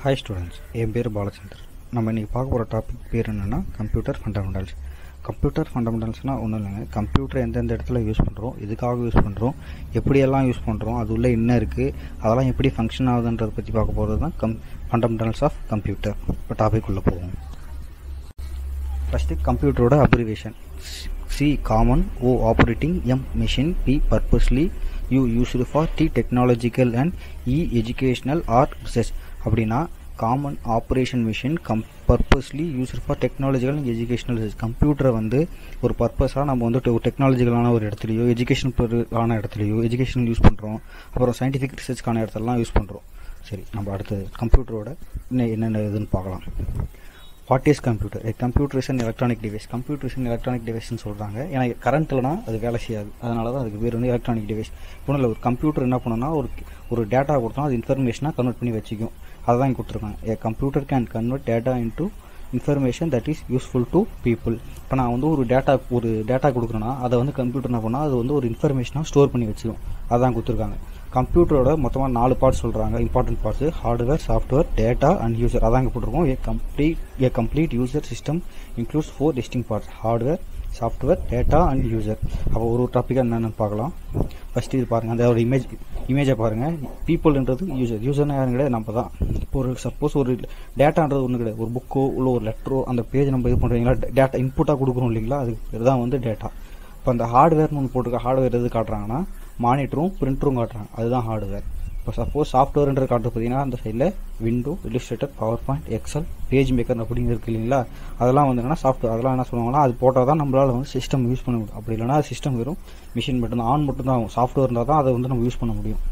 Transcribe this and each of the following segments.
Hi students என் பேர் பாலச்சந்தர் நம்ம இன்றைக்கி பார்க்க போகிற டாபிக் பேர் என்னென்னா கம்ப்யூட்டர் ஃபண்டமெண்டல்ஸ் கம்ப்யூட்டர் ஃபண்டமெண்டல்ஸ்னால் ஒன்றும் இல்லைங்க கம்ப்யூட்டர் எந்தெந்த இடத்துல யூஸ் பண்ணுறோம் எதுக்காக யூஸ் பண்ணுறோம் எப்படியெல்லாம் யூஸ் பண்ணுறோம் அது உள்ளே என்ன இருக்குது அதெல்லாம் எப்படி ஃபங்க்ஷன் ஆகுதுன்றதை பற்றி பார்க்க போகிறது தான் கம் ஃபண்டமெண்டல்ஸ் ஆஃப் கம்ப்யூட்டர் இப்போ டாபிக் உள்ளே போவோம் ஃபஸ்ட்டு கம்ப்யூட்டரோட abbreviation C common O operating M machine P purposely U used for T technological and E educational R research அப்படின்னா common operation machine come purposely used for technological and educational research கம்ப்யூட்டரை வந்து ஒரு பர்பஸாக நம்ம வந்து ஒரு டெக்னாலஜிக்கலான ஒரு இடத்துலையோ எஜுகேஷன் ஆன இடத்துலையோ எஜுகேஷன் யூஸ் பண்ணுறோம் அப்புறம் சயின்டிஃபிக் ரிசர்ச்க்கான இடத்துலலாம் யூஸ் பண்ணுறோம் சரி நம்ம அடுத்தது கம்ப்யூட்டரோட இன்னும் என்னென்ன இதுன்னு பார்க்கலாம் what is computer a computer is an electronic device computer is an electronic டிவைஸ்னு சொல்கிறாங்க ஏன்னா கரண்ட்லனா அது வேலை செய்யாது அதனால தான் அதுக்கு பேர் வந்து எலக்ட்ரானிக் டிவைஸ் இப்போ இல்லை ஒரு கம்ப்யூட்டர் என்ன பண்ணுன்னா ஒரு ஒரு டேட்டா கொடுத்தோம் அது இன்ஃபர்மேஷனாக கன்வெர்ட் பண்ணி வச்சுக்கும் அதுதான் கொடுத்துருக்காங்க a computer can convert data into information that is useful to people இப்போ நான் வந்து ஒரு டேட்டா ஒரு டேட்டா கொடுக்குறேன்னா அதை வந்து கம்ப்யூட்டர் என்ன பண்ணால் அது வந்து ஒரு இன்ஃபர்மேஷனாக ஸ்டோர் பண்ணி வச்சுக்கும் அதான் கொடுத்துருக்காங்க கம்ப்யூட்டரோட மொத்தமாக நாலு பார்ட்ஸ் சொல்கிறாங்க important parts hardware software data and user அதான் இங்கே போட்டிருக்கோம் a complete a complete user system includes four distinct parts hardware software data and user அப்போ ஒரு ஒரு டாப்பிக்காக என்னென்னு பார்க்கலாம் ஃபஸ்ட்டு இது பாருங்கள் அந்த ஒரு இமேஜ் இமேஜை பாருங்கள் பீப்புள்ன்றது யூசர் யூசர்னா யாரும் கிடையாது நம்ம தான் இப்போ ஒரு சப்போஸ் ஒரு டேட்டான்றது ஒன்றும் கிடையாது ஒரு புக்கோ இல்லை ஒரு லெட்டரோ அந்த பேஜ் நம்ம இது பண்ணுறீங்களா டேட்டா இன்புட்டாக கொடுக்குறோம் இல்லைங்களா அதுக்கு தான் வந்து டேட்டா இப்போ அந்த ஹார்ட்வேர்னு ஒன்று போட்டிருக்க ஹார்ட்வேர் எது காட்டுறாங்கன்னா மானிட்டரும் பிரிண்டரும் காட்டுறாங்க அதுதான் ஹார்ட்வேர் இப்போ சப்போஸ் சாஃப்ட்வேர்ன்ற காட்டு பார்த்தீங்கன்னா அந்த சைடில் window Illustrator PowerPoint Excel PageMaker அப்படின்னு இருக்கு இல்லைங்களா அதெல்லாம் வந்து என்னன்னா சாஃப்ட்வேர் அதெல்லாம் என்ன சொல்லுவாங்கன்னா அது போட்டால் தான் நம்மளால் வந்து சிஸ்டம் யூஸ் பண்ண முடியும் அப்படி இல்லைனா சிஸ்டம் வெறும் மிஷின் மட்டும்தான் ஆன் மட்டும் தான் ஆகும் சாஃப்ட்வேர் இருந்தால் தான் அதை வந்து நம்ம யூஸ் பண்ண முடியும்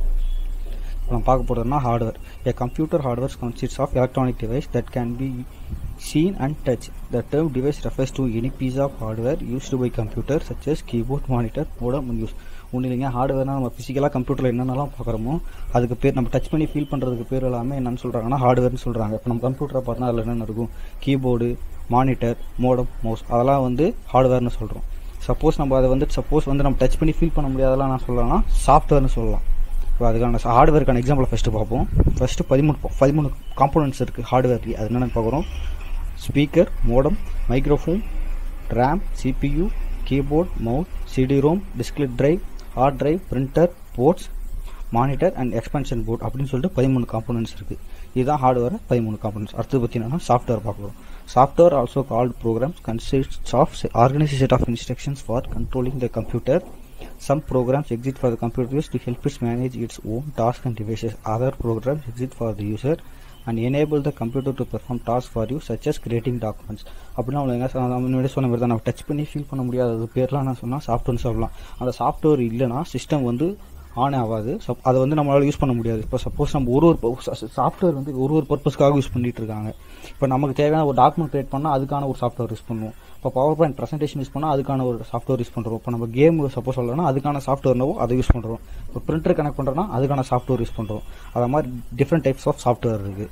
நம்ம பார்க்க போகிறதுனா hardware a computer hardware consist of electronic device that can be seen and touched. The term device refers to any piece of hardware used by computer such as keyboard, monitor, modem and use. ஒன்றும் இல்லைங்க ஹார்ட்வேர்னால் நம்ம ஃபிசிக்கலாக கம்ப்யூட்டரில் என்னென்னலாம் பார்க்குறோமோ அதுக்கு பேர் நம்ம touch பண்ணி ஃபீல் பண்ணுறதுக்கு பேர் எல்லாமே என்னென்னு சொல்கிறாங்கன்னா ஹார்ட்வேர்னு சொல்கிறாங்க இப்போ நம்ம கம்ப்யூட்டரை பார்த்தா அதில் என்னென்ன இருக்கும் கீபோர்டு மானிட்டர் மோடம் மவுஸ் அதெல்லாம் வந்து ஹார்ட்வேர்னு சொல்கிறோம் சப்போஸ் நம்ம அதை வந்து சப்போஸ் வந்து நம்ம டச் பண்ணி ஃபீல் பண்ண முடியாதெல்லாம் நான் சொல்லலாம்னா சாஃப்ட்வேர்னு சொல்லலாம் இப்போ அதுக்கான ஹார்ட்வேருக்கான எக்ஸாம்பிள் ஃபஸ்ட்டு பார்ப்போம் ஃபஸ்ட்டு பதிமூணு பதிமூணு காம்போனன்ட்ஸ் இருக்குது ஹார்ட்வேர்க்கு அது என்னென்னு பார்க்குறோம் speaker modem microphone RAM CPU keyboard mouse CD ROM diskette drive hard drive printer ports monitor and expansion port அப்படின்னு சொல்லிட்டு பதிமூணு காம்போனன்ட்ஸ் இருக்குது இதுதான் ஹார்ட்வேர் பதிமூணு காம்போனன்ட்ஸ் அடுத்து பார்த்தீங்கன்னா சாஃப்ட்வேர் பார்க்குறோம் software also called programs consist of organise set of instructions for controlling the computer Some programs exist for the computer use to help it manage its own tasks and devices. Other programs exist for the user and enable the computer to perform tasks for you such as creating documents அப்படின்னா அவங்க என்ன முன்னாடி சொன்ன மாதிரி தான் நம்ம touch பண்ணி feel பண்ண முடியாதது பேர்லாம் நான் சொன்னால் சாஃப்ட்வேர்னு சொல்லலாம் அந்த சாஃப்ட்வேர் இல்லைன்னா சிஸ்டம் வந்து ஆன் ஆகாது சப் அதை வந்து நம்மளால் யூஸ் பண்ண முடியாது இப்போ சப்போஸ் நம்ம ஒரு ஒரு சாஃப்ட்வேர் வந்து ஒரு ஒரு பர்பஸ்க்காக யூஸ் பண்ணிட்டு இருக்காங்க இப்போ நமக்கு தேவையான ஒரு டாக்குமெண்ட் கிரியேட் பண்ணால் அதுக்கான ஒரு சாஃப்ட்வேர் யூஸ் பண்ணுவோம் இப்போ பவர் பாயிண்ட் ப்ரெசன்டேஷன் யூஸ் பண்ணால் அதுக்கான ஒரு சாஃப்ட்வேர் யூஸ் பண்ணுறோம் இப்போ நம்ம கேம் சப்போஸ் சொல்லணும்னா அதுக்கான சாஃப்ட்வேர்னவோ அதை யூஸ் பண்ணுறோம் இப்போ பிரிண்டர் கனெக்ட் பண்ணுறோன்னா அதுக்கான சாஃப்ட்வேர் யூஸ் பண்ணுறோம் அது மாதிரி டிஃப்ரெண்ட் டைப்ஸ் ஆஃப் சாஃப்ட்வேர் இருக்குது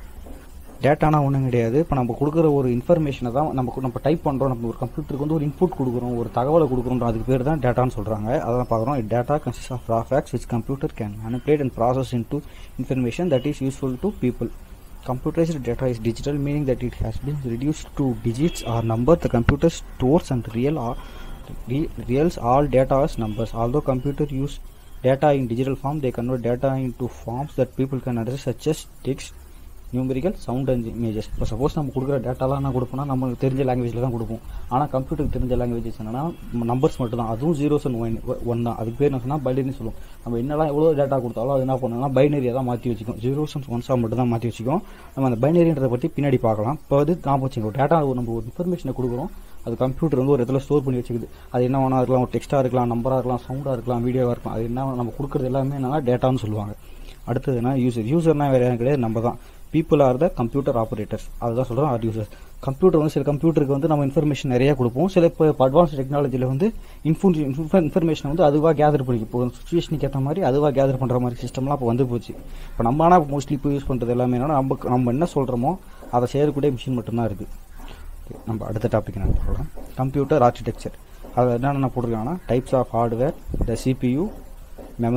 டேட்டானா ஒன்றும் கிடையாது இப்போ நம்ம கொடுக்குற ஒரு இன்ஃபர்மேஷனை தான் நம்ம நம்ம டைப் பண்ணுறோம் நம்ம ஒரு கம்ப்யூட்டருக்கு வந்து ஒரு இன்புட் கொடுக்குறோம் ஒரு தகவலை கொடுக்குறோம் அதுக்கு பேர் தான் டேட்டான்னு சொல்கிறாங்க அதான் பார்க்குறோம் data consist of raw facts which computer can manipulate and process into information that is useful to people Computerized data is digital, meaning that it has been reduced to digits or numbers. The computer stores and real are, re, reals all data as numbers. Although computer use data in digital form, they convert data into forms that people can understand, such as text, numerical sound and images இப்போ suppose நம்ம கொடுக்குற டேட்டாலாம் என்ன கொடுப்போம்னா நமக்கு தெரிஞ்ச லாங்குவேஜில் தான் கொடுப்போம் ஆனால் கம்ப்யூட்டருக்கு தெரிஞ்ச லாங்குவேஜஸ் என்னன்னா நம்பர்ஸ் மட்டும் தான் அதுவும் ஜீரோஸ் அண்ட் ஒன் ஒன் தான் அதுக்கு பேர் என்ன சொன்னால் பைனரின்னு சொல்லுவோம் நம்ம என்னெல்லாம் எவ்வளோ டேட்டா கொடுத்தாலும் அது என்ன பண்ணணும்னா பைனரியாக தான் மாற்றி வச்சுக்கும் ஜீரோஸ் அண்ட் ஒன்ஸாக மட்டும் தான் மாற்றி வச்சுக்கும் நம்ம அந்த பைனரின்றதை பற்றி பின்னாடி பார்க்கலாம் இப்போ வந்து நான் வச்சுக்கோ டேட்டா நம்ம ஒரு இன்ஃபர்மேஷனை கொடுக்குறோம் அது கம்ப்யூட்டர் வந்து ஒரு இடத்துல ஸ்டோர் பண்ணி வச்சுக்குது அது என்ன வேணா இருக்கலாம் ஒரு டெக்ஸ்ட்டாக இருக்கலாம் நம்பராக இருக்கலாம் சவுண்டாக இருக்கலாம் வீடியோவாக இருக்கலாம் அது என்ன நம்ம கொடுக்குறது எல்லாமே என்னன்னா டேட்டான்னு சொல்லுவாங்க அடுத்ததுனா யூசர் யூசர்னா வேறு யாரும் கிடையாது நம்ம தான் people are the computer operators அதுதான் சொல்கிறோம் ஆர் யூசர்ஸ் கம்ப்யூட்டர் வந்து சில கம்ப்யூட்டருக்கு வந்து நம்ம இன்ஃபர்மேஷன் நிறைய கொடுப்போம் சில இப்போ அட்வான்ஸ் டெக்னாலஜியில் வந்து இன்ஃபோ இன்ஃபர்மேஷன் வந்து அதுவாக கேதர் பண்ணிக்கும் இப்போ சுச்சுவேஷனுக்கு ஏற்ற மாதிரி அதுவாக கேதர் பண்ணுற மாதிரி சிஸ்டம்லாம் இப்போ வந்து போச்சு இப்போ நம்ம ஆனால் மோஸ்ட்லி இப்போ யூஸ் பண்ணுறது எல்லாமே என்னன்னா நம்ம நம்ம என்ன சொல்கிறோமோ அதை செய்யக்கூடிய மிஷின் மட்டும்தான் இருக்குது நம்ம அடுத்த டாபிக் நான் சொல்கிறேன் கம்ப்யூட்டர் ஆர்கிடெக்சர் அது என்னென்ன போட்டிருக்காங்கன்னா types of hardware the CPU memory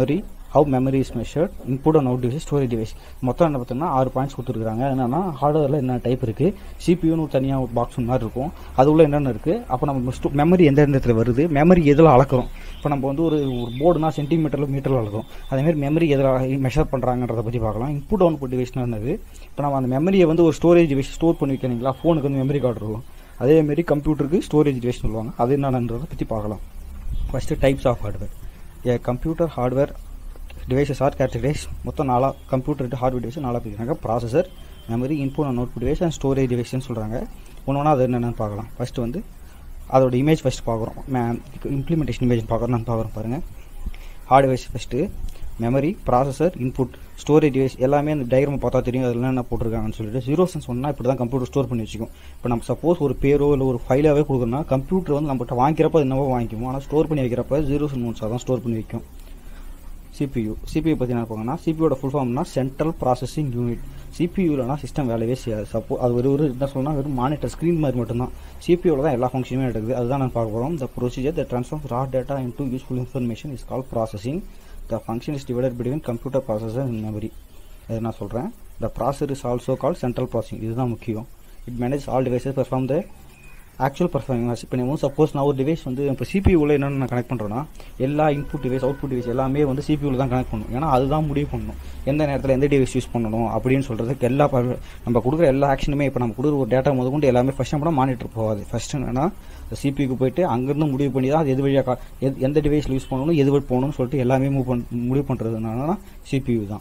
how memory is measured input and out device storage device மொத்தம் என்ன பார்த்தோம்னா ஆறு பாயிண்ட்ஸ் கொடுத்துருக்காங்க என்னன்னா ஹார்ட்வேரில் என்ன டைப் இருக்குது சிபியூன்னு தனியாக ஒரு பாக்ஸ் மாதிரி இருக்கும் அது உள்ள என்னென்ன இருக்குது அப்போ நம்ம மெமரி எந்த இடத்துல வருது மெமரி எதில் அளக்குறோம் இப்போ நம்ம வந்து ஒரு ஒரு போர்டுனா சென்டிமீட்டரில் மீட்டரில் அளக்குறோம் அதேமாதிரி மெமரி எதில் மெஷர் பண்ணுறாங்கன்றத பற்றி பார்க்கலாம் இன்புட் அவுட்புட் டிவைஸ்னா என்னது இப்போ நம்ம அந்த மெமரியை வந்து ஒரு ஸ்டோரேஜ் டிவைஸ் ஸ்டோர் பண்ணி வைக்கிறீங்களா ஃபோனுக்கு வந்து மெமரி கார்டு இருக்கும் அதேமாரி கம்ப்யூட்டருக்கு ஸ்டோரேஜ் டிவைஸ் சொல்லுவாங்க அது என்னன்றதை பற்றி பார்க்கலாம் first types of hardware a computer hardware devices are categorise மொத்தம் நாலா கம்ப்யூட்டர் ஹார்ட்வேர் டிவைஸ் நாலாக பிரிக்கிறாங்க processor memory input and output device and storage டிவைஸ்னு சொல்கிறாங்க ஒன்று ஒன்றா அது என்னென்னு பார்க்கலாம் ஃபஸ்ட்டு வந்து அதோட இமேஜ் ஃபஸ்ட் பார்க்குறோம் இம்ப்ளிமெண்டேஷன் இமேஜ் பார்க்குறோம் நான் பார்க்குறோம் பாருங்கள் hardwares first memory processor input storage device எல்லாமே அந்த டயக்ராம் பார்த்தா தெரியும் அதில் என்ன போட்டிருக்காங்கன்னு சொல்லிட்டு ஜீரோ சென்ஸ் ஒன்றா இப்படி தான் கம்ப்யூட்டர் ஸ்டோர் பண்ணி வச்சுக்கும் இப்போ நம்ம சப்போஸ் ஒரு பேரோ இல்லை ஒரு ஃபைலாகவே கொடுக்குறோம்னா கம்ப்யூட்டர் வந்து நம்மகிட்ட வாங்கிக்கிறப்ப என்னவோ வாங்கிக்கும் ஆனால் ஸ்டோர் பண்ணி வைக்கிறப்ப ஜீரோ சென்ஸ் ஒன்ஸாக தான் ஸ்டோர் பண்ணி வைக்கும் சிபியூ சிபியூ பற்றி என்ன பார்க்கணும்னா சிபியோட ஃபுல் ஃபார்ம்னா சென்ட்ரல் ப்ராசஸிங் யூனிட் சிபியூலனா சிஸ்டம் வேலையே செய்யாது சப்போ அது ஒரு ஒரு என்ன சொல்லலாம் வெறும் மானிட்டர் ஸ்க்ரீன் மாதிரி மட்டும்தான் சிபியூவில் தான் எல்லா ஃபங்க்ஷனுமே நடக்குது அதுதான் நான் பார்க்க போகிறோம் the procedure the transform raw data into useful information is call processing the function is divided between computer processor and memory இது நான் சொல்கிறேன் the processor is also call central processing இதுதான் முக்கியம் it manage all devices perform the actual performance இப்போ நீங்கள் suppose நான் ஒரு device வந்து இப்போ சிபியூவில் என்னென்ன நான் கனெக்ட் பண்ணுறேன்னா எல்லா இன்புட் டிவைஸ் அவுட்புட் டிவைஸ் எல்லாமே வந்து சிபியூவில் தான் கனெக்ட் பண்ணணும் ஏன்னா அதுதான் முடிவு பண்ணணும் எந்த நேரத்தில் எந்த டிவைஸ் யூஸ் பண்ணணும் அப்படின்னு சொல்கிறதுக்கு எல்லா நம்ம கொடுக்குற எல்லா ஆக்ஷனுமே இப்போ நம்ம கொடுக்குற ஒரு டேட்டா முதற்கொண்டு எல்லாமே ஃபஸ்ட் நம்ம மானிட்டர் போகாது ஃபஸ்ட் என்னன்னா சிபிக்கு போயிட்டு அங்கேருந்து முடிவு பண்ணி தான் அது எது வழியாக எந்த டிவைஸில் யூஸ் பண்ணணும் எது வழி போகணும்னு சொல்லிட்டு எல்லாமே மூவ் பண் முடிவு பண்ணுறது என்னன்னா சிபியூ தான்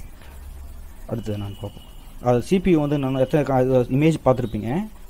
அடுத்தது நான் பார்ப்போம் அது சிபியூ வந்து நான் எத்தனை இமேஜ் பார்த்துருப்பீங்க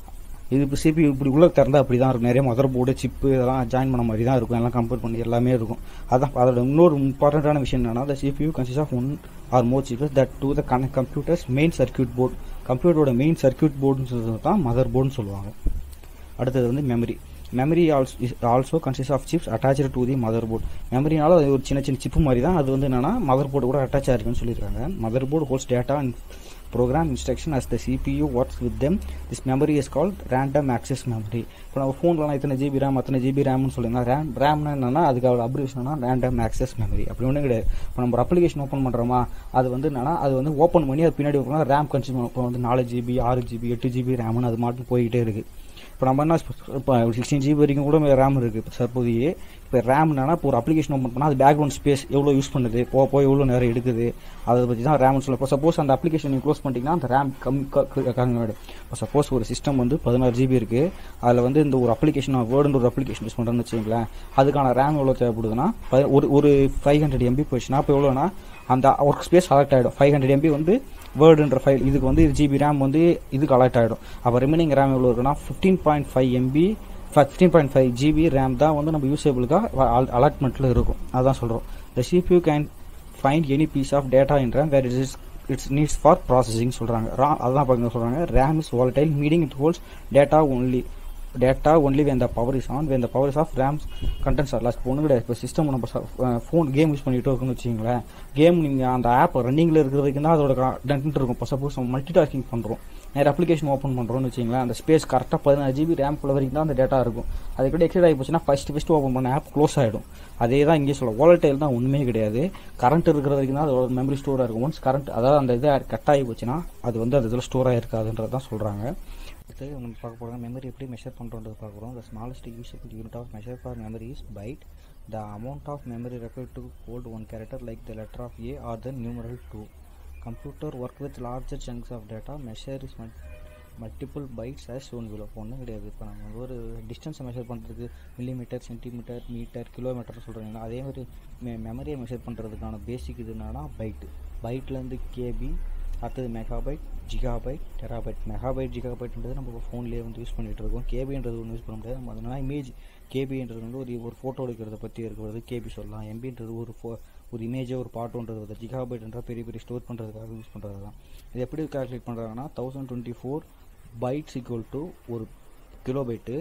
இது இப்போ சிபி இப்படி உள்ள திறந்தா அப்படி தான் இருக்கும் நிறைய மதர் போர்டு சிப்பு இதெல்லாம் ஜாயின் பண்ண மாதிரி தான் இருக்கும் எல்லாம் கம்பேர் பண்ணி எல்லாமே இருக்கும் அதான் அதோட இன்னொரு இம்பார்ட்டண்ட்டான விஷயம் என்னன்னா the CPU consist of one or more chips that to the connect computer's main circuit board கம்ப்யூட்டரோட மெயின் சர்க்கியூட் போர்டுன்னு சொல்றது தான் மதர் போர்டுன்னு சொல்லுவாங்க அடுத்தது வந்து memory memory also is also consist of chips attach to the motherboard மெமரினால அது ஒரு சின்ன சின்ன சிப்பு மாதிரி தான் அது வந்து என்னன்னா மதர் போர்டு கூட அட்டாச் ஆயிருக்குன்னு சொல்லியிருக்காங்க motherboard holds data and program instruction as the CPU works with them. This memory is called random access memory. இப்போ நம்ம ஃபோன்லாம் இத்தனை ஜிபி ரேம் அத்தனை ஜிபி ரேம்னு சொல்லுங்க ரேம் ரேம்னா என்னன்னா அதுக்கு அவ்வளோ அப்ரிவேஷனா ரேண்டம் ஆக்சஸ் மெமரி அப்படி ஒன்றும் கிடையாது இப்போ நம்ம ஒரு அப்ளிகேஷன் ஓப்பன் பண்ணுறோமா அது வந்து என்னன்னா அது வந்து ஓப்பன் பண்ணி அது பின்னாடி ஓப்பன் ரேம் கன்சியூம் பண்ணும் இப்போ வந்து நாலு ஜிபி ஆறு ஜிபி எட்டு ஜிபி ரேம்னு அது மாட்டு போய்கிட்டே இருக்குது இப்போ நம்ம என்ன இப்போ சிக்ஸ்டீன் ஜிபி வரைக்கும் கூட ரேம் இருக்குது இப்போ தற்போதையே இப்போ ரேம்னா இப்போ ஒரு அப்ளிகேஷன் ஓப்பன் பண்ணால் அது பேக்ரவுண்ட் ஸ்பேஸ் எவ்வளோ யூஸ் பண்ணுது போக போய் எவ்வளோ நேரம் எடுக்குது அதை பற்றி தான் ரேம்னு சொல்ல இப்போ சப்போஸ் அந்த அப்ளிகேஷன் நீங்கள் க்ளோஸ் பண்ணிட்டீங்கன்னா அந்த ரேம் கம்மி கம்மியாயிடும் இப்போ சப்போஸ் ஒரு சிஸ்டம் வந்து பதினாறு ஜிபி இருக்குது அதில் வந்து இந்த ஒரு அப்ளிகேஷன் வேர்டுன்ற ஒரு அப்ளிகேஷன் யூஸ் பண்ணுறேன்னு வச்சுங்களேன் அதுக்கான ரேம் எவ்வளோ தேவைப்படுதுன்னா ஒரு ஒரு ஃபைவ் ஹண்ட்ரட் எம்பி போயிடுச்சுன்னா இப்போ எவ்வளோனா அந்த ஒர்க் ஸ்பேஸ் அலர்ட் ஆகிடும் ஃபைவ் ஹண்ட்ரட் எம்பி வந்து வேர்டுன்ற ஃபைல் இதுக்கு வந்து ஜிபி ரேம் வந்து இதுக்கு அலர்ட் ஆகிடும் அப்போ ரிமைனிங் ரேம் எவ்வளோ இருக்குன்னா fifteen point five MB fifteen point five GB RAM தான் வந்து நம்ம யூசேபிளுக்காக அலாட்மெண்ட்டில் இருக்கும் அதான் சொல்கிறோம் the CPU can find any piece of data in RAM where it is its needs for processing சொல்கிறாங்க ரா அதான் பார்க்க சொல்கிறாங்க ரேம் இஸ் வாலடைல் மீடிங் it holds data only data only when the power is on when the power is off RAM's contents are lost ஒன்று கிடையாது இப்போ system நம்ம ஃபோன் கேம் யூஸ் பண்ணிட்டு இருக்கோம்னு வச்சிங்களேன் கேம் நீங்கள் அந்த ஆப் ரன்னிங்கில் இருக்கிற வரைக்கும் தான் அதோட கண்டென்ட் இருக்கும் இப்போ சப்போஸ் நம்ம மல்டி டாஸ்கிங் பண்ணுறோம் நேரம் அப்ளிகேஷன் ஓப்பன் பண்ணுறோம்னு வச்சிங்களேன் அந்த ஸ்பேஸ் கரெக்டாக பதினாறு ஜிபி ரேம் குள்ள வரைக்கும் தான் அந்த டேட்டா இருக்கும் அதுக்கிட்ட எக்ஸைட் ஆகி போச்சுன்னா ஃபஸ்ட் ஃபஸ்ட்டு ஓப்பன் பண்ண ஆப் க்ளோஸ் ஆகிடும் அதே தான் இங்கே சொல்ல வாலட்டைல் தான் ஒன்றுமே கிடையாது கரண்ட் இருக்கிற வரைக்கும் தான் அதோட மெமரி ஸ்டோராக இருக்கும் ஒன்ஸ் கரண்ட் அதாவது அந்த இது கட் ஆகி போச்சுன்னா அது வந்து அந்த இதில் ஸ்டோர் ஆகிருக்காதுன்றது தான் சொல்கிறாங்க அடுத்து நம்ம பார்க்க போகிறோம் மெமரி எப்படி மெஷர் பண்ணுறோன்றது பார்க்குறோம் the smallest usable unit of measure for memory is byte the amount of memory required to hold one character like the letter of A or the numeral two computer work with larger chunks of data measure is multiple bytes as one விலோ ஒன்றும் கிடையாது இப்போ நம்ம ஒரு டிஸ்டன்ஸை measure பண்ணுறதுக்கு millimetre centimetre metre kilometre சொல்கிறீங்களா அதே மாதிரி மெ மெமரியை மெஷர் பண்ணுறதுக்கான பேசிக் இது என்னன்னா பைட்டு பைட்லேருந்து கேபி அடுத்தது மெகாபைட் ஜிகாபைட் டெராபைட் மெகாபைட் ஜிகாபைட்ன்றது நம்ம ஃபோன்லேயே வந்து யூஸ் பண்ணிகிட்டு இருக்கோம் கேபின்றது ஒன்று யூஸ் பண்ண முடியாது நம்ம அதனால் இமேஜ் கேபின்றது வந்து ஒரு ஒரு ஃபோட்டோ எடுக்கிறத பற்றி இருக்கிறது கேபி சொல்லலாம் எம்பின்றது ஒரு ஃபோ ஒரு இமேஜை ஒரு பாட்டோன்றது வந்து ஜிகாபைட்ன்ற பெரிய பெரிய ஸ்டோர் பண்ணுறதுக்காக யூஸ் பண்ணுறது தான் இது எப்படி கால்குலேட் பண்ணுறாங்கன்னா thousand twenty four bytes equal to ஒரு கிலோபைட்டு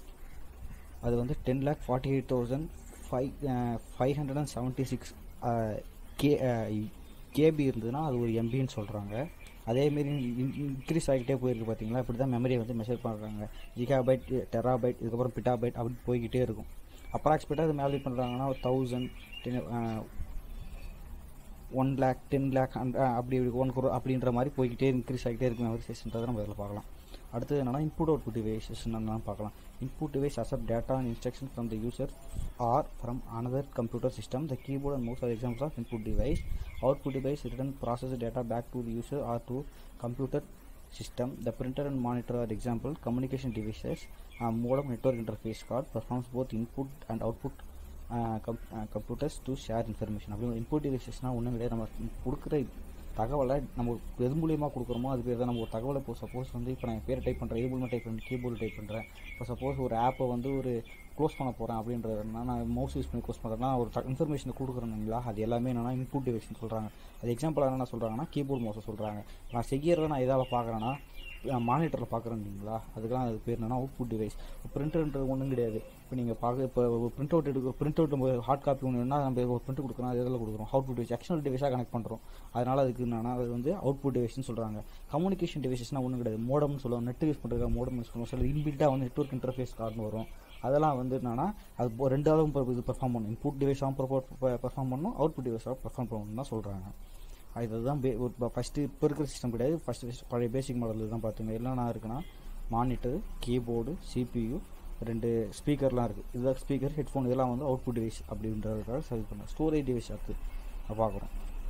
அது வந்து ten lakh forty eight thousand five five hundred and seventy six K KB இருந்ததுன்னா அது ஒரு எம்பின்னு சொல்கிறாங்க அதேமாரி இன்க்ரீஸ் ஆகிட்டே போயிருக்கு பார்த்தீங்களா இப்படி தான் மெமரியை வந்து மெஷர் பண்ணுறாங்க ஜிகாபைட் டெராபைட் இதுக்கப்புறம் பிட்டாபைட் அப்படி போய்கிட்டே இருக்கும் அப்ராக்சிமேட்டாக அது மேலே பண்ணுறாங்கன்னா ஒரு thousand ten one lakh ten lakh அப்படி ஒன் குரோ அப்படின்ற மாதிரி போய்கிட்டே இன்க்ரீஸ் ஆகிட்டே இருக்கும் மெமரிசேஷன்றதை நம்ம இதில் பார்க்கலாம் அடுத்தது என்னன்னா இன்புட் அவுட்புட் டிவைசஸ் என்னன்னு பார்க்கலாம் input device accept data and instruction from the user or from another computer system the keyboard and most are examples of input device output device return process data back to the user or to computer system the printer and monitor are example communication devices uh, modem network interface card performs both input and output uh, com- uh, computers to share information அப்படி input டிவைசஸ்னால் ஒன்றும் கிடையாது நம்ம கொடுக்குற தகவலை நம்ம எது மூலியமாக கொடுக்குறோமோ அது பேர் தான் நம்ம ஒரு தகவலை இப்போ சப்போஸ் வந்து இப்போ நான் பேர் டைப் பண்ணுறேன் இது மூலமாக டைப் பண்ணுறேன் கீபோர்டு டைப் பண்ணுறேன் இப்போ சப்போஸ் ஒரு ஆப்பை வந்து ஒரு க்ளோஸ் பண்ண போகிறேன் அப்படின்றதுனா நான் மவுஸ் யூஸ் பண்ணி க்ளோஸ் பண்ணுறேன்னா ஒரு இன்ஃபர்மேஷன் கொடுக்குறேங்களா அது எல்லாமே என்னன்னா இன்புட் டிவைஸ்னு சொல்கிறாங்க அது எக்ஸாம்பிளாக என்ன சொல்கிறாங்கன்னா கீபோர்டு மவுஸை சொல்கிறாங்க நான் செய்யறதை நான் எதால் பார்க்குறேன்னா மானிட்டரில் பார்க்குறேங்களா அதுக்கெல்லாம் அது பேர் என்னன்னா அவுட்புட் டிவைஸ் பிரிண்டர்ன்றது ஒன்றும் கிடையாது இப்போ நீங்கள் பார்க்க இப்போ பிரிண்ட் அவுட் எடுக்க பிரிண்ட் அவுட் நம்ம ஹார்ட் காப்பி ஒன்று வேணா நம்ம ஒரு பிரிண்ட் கொடுக்குறோம் அது எதில் கொடுக்குறோம் அவுட்புட் டிவைஸ் எக்ஸ்டர்னல் டிவைஸாக கனெக்ட் பண்ணுறோம் அதனால் அதுக்கு என்னன்னா அது வந்து அவுட்புட் டிவைஸ்னு சொல்கிறாங்க கம்யூனிகேஷன் டிவைசஸ்னால் ஒன்றும் கிடையாது மோடம்னு சொல்லுவோம் நெட் யூஸ் பண்ணுறதுக்காக மோடம் யூஸ் பண்ணுவோம் சில இன்பில்ட்டாக வந்து நெட்ஒர்க் இன்டர்ஃபேஸ் கார்டு வரும் அதெல்லாம் வந்து என்னன்னா அது இப்போ ரெண்டாவதும் இது பெர்ஃபார்ம் பண்ணும் இன்புட் டிவைஸாகவும் பெர்ஃபார்ம் பண்ணணும் அவுட்புட் டிவைஸாகவும் பெர்ஃபார்ம் பண்ணணும்னு தான் சொல்கிறாங்க இதுதான் பே ஃபஸ்ட்டு இப்போ இருக்கிற சிஸ்டம் கிடையாது ஃபஸ்ட்டு பழைய பேசிக் மாடல் தான் பார்த்துங்க என்னென்ன இருக்குன்னா மானிட்டர் கீபோர்டு சிபியு ரெண்டு ஸ்பீக்கர்லாம் இருக்குது இதுதான் ஸ்பீக்கர் ஹெட்ஃபோன் இதெல்லாம் வந்து அவுட்புட் டிவைஸ் அப்படின்றதுக்காக சர்வ் பண்ணேன் ஸ்டோரேஜ் டிவைஸ் அடுத்து பார்க்குறோம்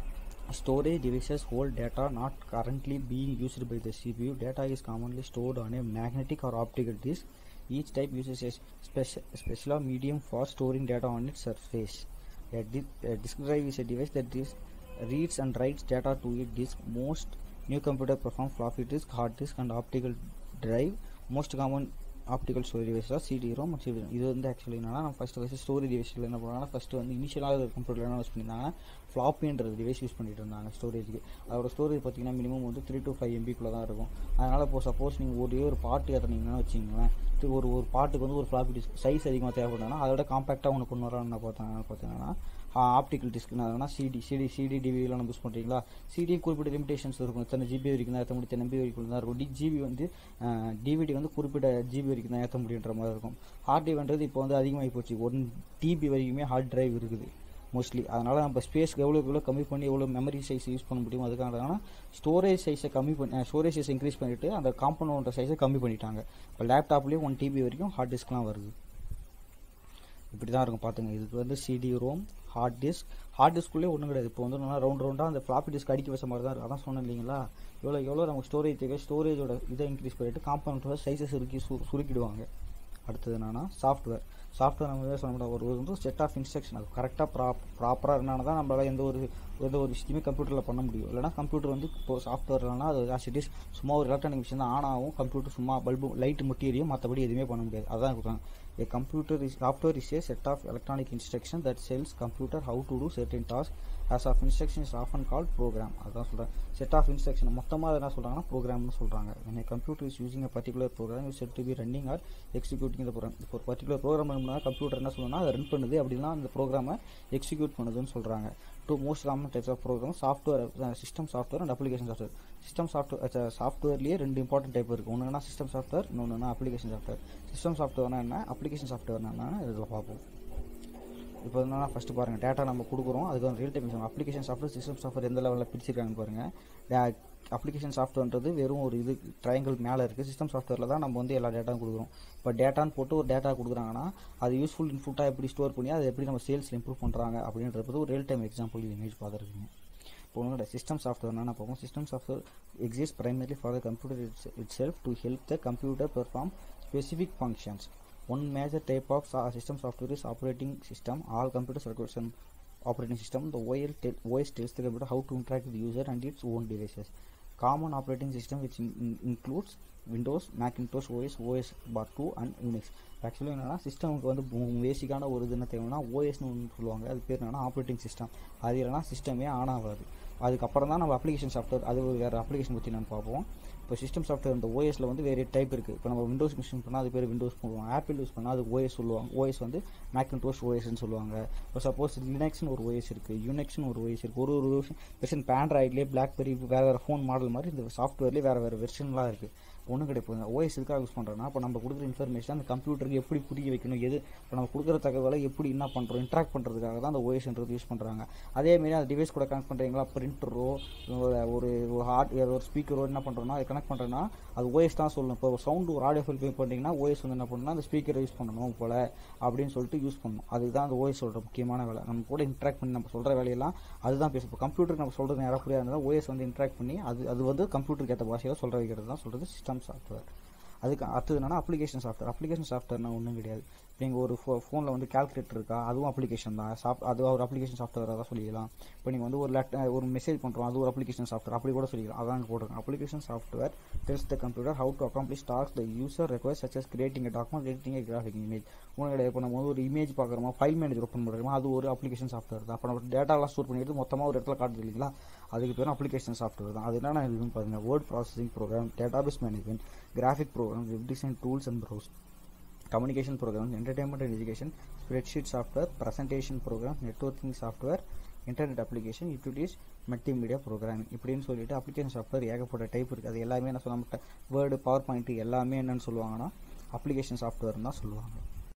storage devices hold data not currently being used by the CPU. Data is commonly stored on a magnetic or optical disk. Each type uses a special, special medium for storing data on its surface. A, di- a disk drive is a device that is, reads and writes data to a disk. Most new computer perform floppy disk, hard disk, and optical drive. Most common optical storage device தான் CD ROM CD இது வந்து actually என்னன்னா நான் first first storage டிவைஸில் என்ன பண்ணுவாங்கன்னா first வந்து இனிஷியலாக கம்ப்யூட்டரில் என்ன யூஸ் பண்ணியிருந்தாங்கன்னா ஃப்ளாப்பின்றது டிவைஸ் யூஸ் பண்ணிட்டு இருந்தாங்க ஸ்டோரேஜுக்கு அதோட ஸ்டோரேஜ் பார்த்தீங்கன்னா மினிமம் வந்து த்ரீ டு ஃபைவ் எம்பிக்குள்ளே தான் இருக்கும் அதனால் இப்போ சப்போஸ் நீங்கள் ஒரே ஒரு பாட்டு ஏற்றுனீங்கன்னா வச்சிங்களேன் ஒரு ஒரு பாட்டுக்கு வந்து ஒரு ஃப்ளாப்பி டிஸ்க் சைஸ் அதிகமாக தேவைப்படுனா அதோட காம்பேக்டாக ஒன்று கொண்டு வரான்னு பார்த்தாங்க பார்த்தீங்கன்னா ஆப்டிக்கல் டிஸ்க்னா அதனால் சிடி சிடி சிடி டிவிலாம் நம்ம யூஸ் பண்ணுறீங்களா சிடி குறிப்பிட்ட லிமிடேஷன்ஸ் இருக்கும் எத்தனை ஜிபி வரைக்கும் தான் ஏற்ற முடியும் எத்தனை எம்பி வரைக்கும் தான் இருக்கும் டி ஜிபி வந்து டிவிடி வந்து குறிப்பிட்ட ஜிபி வரைக்கும் தான் ஏற்ற முடியுன்ற மாதிரி இருக்கும் ஹார்ட் டிரைவ்ன்றது இப்போ வந்து அதிகமாகி போச்சு ஒன் டிபி வரைக்குமே ஹார்ட் டிரைவ் இருக்குது மோஸ்ட்லி அதனால் நம்ம ஸ்பேஸ்க்கு எவ்வளோக்கு எவ்வளோ கம்மி பண்ணி எவ்வளோ மெமரி சைஸ் யூஸ் பண்ண முடியும் அதுக்காக ஸ்டோரேஜ் சைஸை கம்மி பண்ணி ஸ்டோரேஜ் சைஸ் இன்க்ரீஸ் பண்ணிவிட்டு அந்த காம்பவுண்டோட சைஸை கம்மி பண்ணிட்டாங்க இப்போ லேப்டாப்லேயும் ஒன் டிபி வரைக்கும் ஹார்ட் டிஸ்க்லாம் வருது இப்படி தான் இருக்கும் பார்த்துங்க இதுக்கு வந்து CD ROM hard disk hard டிஸ்க்குள்ளே ஒன்றும் கிடையாது இப்போ வந்து நல்லா ரவுண்ட் ரவுண்டாக அந்த ஃப்ளாப்பி டிஸ்க் அடிக்க வச்ச மாதிரி தான் இருக்குது அதான் சொன்னேன் இல்லைங்களா எவ்வளோ எவ்வளோ நமக்கு ஸ்டோரேஜ் தேவை ஸ்டோரேஜோட இதை இன்க்ரீஸ் பண்ணிட்டு காம்பவுண்டோட சைஸை சுருக்கி சு சுருக்கிடுவாங்க அடுத்தது என்னன்னா சாஃப்ட்வேர் சாஃப்ட்வேர் நம்ம சொல்ல முடியாது ஒரு வந்து செட் ஆஃப் இன்ஸ்ட்ரக்ஷன் அது கரெக்டாக ப்ராப் ப்ராப்பராக இருந்தால் தான் நம்மளால் எந்த ஒரு எந்த ஒரு விஷயத்தையுமே கம்ப்யூட்டரில் பண்ண முடியும் இல்லைனா கம்ப்யூட்டர் வந்து இப்போ சாஃப்ட்வேர்லனா அது ஆஸ் இட் இஸ் சும்மா ஒரு எலக்ட்ரானிக் மிஷின் தான் ஆன் ஆகும் கம்ப்யூட்டர் சும்மா பல்பு லைட் மட்டும் எரியும் மற்றபடி எதுவுமே பண்ண முடியாது அதான் கொடுத்தாங்க A computer is software is a set of electronic instructions that tells computer how to do certain tasks. As of instruction is often called program. அதான் சொல்கிறேன் செட் ஆஃப் இன்ஸ்ட்ரக்ஷன் மொத்தமாக என்ன சொல்கிறாங்கன்னா ப்ரோக்ராம்னு சொல்கிறாங்க when a computer is using a particular program is said to be running or executing the program இப்போ ஒரு particular program பண்ணா computer என்ன சொல்லணும்னா அதை ரன் பண்ணுது அப்படின்னா அந்த ப்ரோக்ராமை எக்ஸிக்யூட் பண்ணுதுன்னு சொல்கிறாங்க two most common types of program software system software and application software system software சாஃப்ட்வேர்லேயே ரெண்டு இம்பார்ட்டன்ட் டைப் இருக்குது ஒன்றுனா சிஸ்டம் சாஃப்ட்வேர் இன்னொன்றுனா அப்ளிகேஷன் சாஃப்ட்வேர் சிஸ்டம் சாஃப்ட்வேர்னா என்ன அப்ளிகேஷன் சாஃப்ட்வேர்னா என்ன இதில் பார்ப்போம் இப்போ என்னன்னா ஃபஸ்ட்டு பாருங்கள் டேட்டா நம்ம கொடுக்குறோம் அதுக்கு வந்து real time application software system software எந்த லெவலில் பிரிச்சிருக்காங்கன்னு பாருங்கள் அப்ளிகேஷன் சாஃப்ட்வேர்ன்றது வெறும் ஒரு இது ட்ரையாங்கிள் மேலே இருக்குது சிஸ்டம் சாஃப்ட்வேரில் தான் நம்ம வந்து எல்லா டேட்டாவும் கொடுக்குறோம் இப்போ டேட்டான்னு போட்டு ஒரு டேட்டா கொடுக்குறாங்கன்னா அது யூஸ்ஃபுல் இன்ஃபுட்டாக எப்படி ஸ்டோர் பண்ணி அதை எப்படி நம்ம சேல்ஸில் இம்ப்ரூவ் பண்ணுறாங்க அப்படின்றது ஒரு ரியல் டைம் எக்ஸாம்பிள் இமேஜ் பார்த்துருக்கீங்க இப்போ உங்களோட சிஸ்டம் சாஃப்ட்வேர்னா நான் பார்ப்போம் system software exist primarily for the computer its itself to help the computer perform specific functions one major type of system software is operating system all computers require some operating system the OS, tel- OS tells the computer how to interact with the user and its own devices common operating system which in- in- includes Windows Macintosh OS OS bar two and Unix actually என்னன்னா சிஸ்டமுக்கு வந்து பேசிக்கான ஒரு இது என்ன தேவைன்னா ஓஎஸ்னு ஒன்று சொல்லுவாங்க அது பேர் என்னன்னா ஆப்ரேட்டிங் சிஸ்டம் அது இல்லைனா சிஸ்டமே ஆன் ஆகாது அதுக்கப்புறம் தான் நம்ம அப்ளிகேஷன் சாஃப்ட்வேர் அது ஒரு வேறு அப்ளிகேஷன் பற்றி நம்ம பார்ப்போம் இப்போ சிஸ்டம் சாஃப்ட்வேர் இந்த ஓஎஸில் வந்து வேறு டைப் இருக்குது இப்போ நம்ம விண்டோஸ் மிஷின் பண்ணால் அது பேர் விண்டோஸ் போடுவோம் ஆப்பிள் யூஸ் பண்ணால் அது ஓஎஸ் சொல்லுவாங்க ஓஎஸ் வந்து மேக்கின்டோஷ் ஓஎஸ்ன்னு சொல்லுவாங்க இப்போ சப்போஸ் லினக்ஸ்னு ஒரு ஓஎஸ் இருக்குது யூனெக்ஸ்னு ஒரு ஓஎஸ் இருக்குது ஒரு ஒரு வெர்ஷன் இப்போ ஆண்ட்ராய்ட்லேயே பிளாக்பெரி வேறு வேறு ஃபோன் மாடல் மாதிரி இந்த சாஃப்ட்வேர்லேயே வேறு வேறு வெர்ஷன்லாம் இருக்குது ஒன்றும் கிடையாது ஓஎஸ் எதுக்காக யூஸ் பண்ணுறோன்னா இப்போ நம்ம கொடுக்குற இன்ஃபர்மேஷன் அந்த கம்ப்யூட்டருக்கு எப்படி புரிய வைக்கணும் எது இப்போ நம்ம கொடுக்குற தகவலை எப்படி என்ன பண்ணுறோம் இன்ட்ராக்ட் பண்ணுறதுக்காக தான் அந்த ஓஎஸ்ன்றது யூஸ் பண்ணுறாங்க அதேமாரி அந்த டிவைஸ் கூட கனெக்ட் பண்ணுறீங்களா பிரிண்டரோ ஒரு ஒரு ஹார்ட்வேர் ஒரு ஸ்பீக்கரோ என்ன பண்ணுறோன்னா அதை கனெக்ட் பண்ணுறேன்னா அது ஓஎஸ் தான் சொல்லணும் இப்போ சவுண்டு ஒரு ஆடியோ ஃபைல் பே பண்ணிங்கன்னா ஓஎஸ் வந்து என்ன பண்ணணும்னா அந்த ஸ்பீக்கரை யூஸ் பண்ணணும் போல் அப்படின்னு சொல்லிட்டு யூஸ் பண்ணணும் அதுதான் அந்த ஓஎஸ் சொல்கிற முக்கியமான வேலை நம்ம கூட இன்ட்ராக்ட் பண்ணி நம்ம சொல்கிற வேலையெல்லாம் அதுதான் பேசும் இப்போ கம்ப்யூட்டருக்கு நம்ம சொல்கிறது யாராவது புரியாது இருந்தால் ஓஎஸ் வந்து இன்ட்ராக்ட் பண்ணி அது அது வந்து கம்ப்யூட்டருக்கு ஏற்ற பாஷையில் சொல்கிற வைக்கிறது தான் சொல்கிறது சிஸ்டம் சாஃப்ட்வேர் அதுக்கு அடுத்தது என்னன்னா அப்ளிகேஷன் சாஃப்ட்வேர் அப்ளிகேஷன் சாஃப்ட்வேர்னா ஒன்றும் கிடையாது இப்போ நீங்கள் ஒரு ஃபோ ஃபோனில் வந்து கால்குலேட்டர் இருக்கா அதுவும் அப்ளிகேஷன் தான் சாஃப்ட் அது ஒரு அப்ளிகேஷன் சாஃப்ட்வேராக தான் சொல்லிக்கலாம் இப்போ நீங்கள் வந்து ஒரு லெட் ஒரு மெசேஜ் பண்ணுறோம் அது ஒரு அப்ளிகேஷன் சாஃப்ட்வேர் அப்படி கூட சொல்லிக்கலாம் அதான் அங்கே போட்டிருக்கேன் application software tells the computer how to accomplish task the user require such as creating document editing graphic image உங்களுடைய இப்போ நம்ம வந்து ஒரு இமேஜ் பார்க்குறோமா ஃபைல் மேனேஜர் ஓப்பன் பண்ணுறோமா அது ஒரு அப்ளிகேஷன் சாஃப்ட்வேர் தான் அப்போ நம்ம டேட்டாலாம் ஸ்டோர் பண்ணிட்டு மொத்தமாக ஒரு இடத்துல காட்டுது இல்லைங்களா அதுக்கு பேர் அப்ளிகேஷன் சாஃப்ட்வேர் தான் அது என்னென்ன இருக்குன்னு பாருங்கள் word processing program database management graphic program web design tools and browse communication programs, entertainment and education, spreadsheet software, presentation program, networking software, internet application utilities multimedia programming இப்படின்னு சொல்லிட்டு அப்ளிகேஷன் சாஃப்ட்வேர் ஏகப்பட்ட type இருக்குது அது எல்லாமே என்ன சொல்ல மாட்டேன் word power point எல்லாமே என்னன்னு சொல்லுவாங்கன்னா அப்ளிகேஷன் சாஃப்ட்வேர்னு தான் சொல்லுவாங்க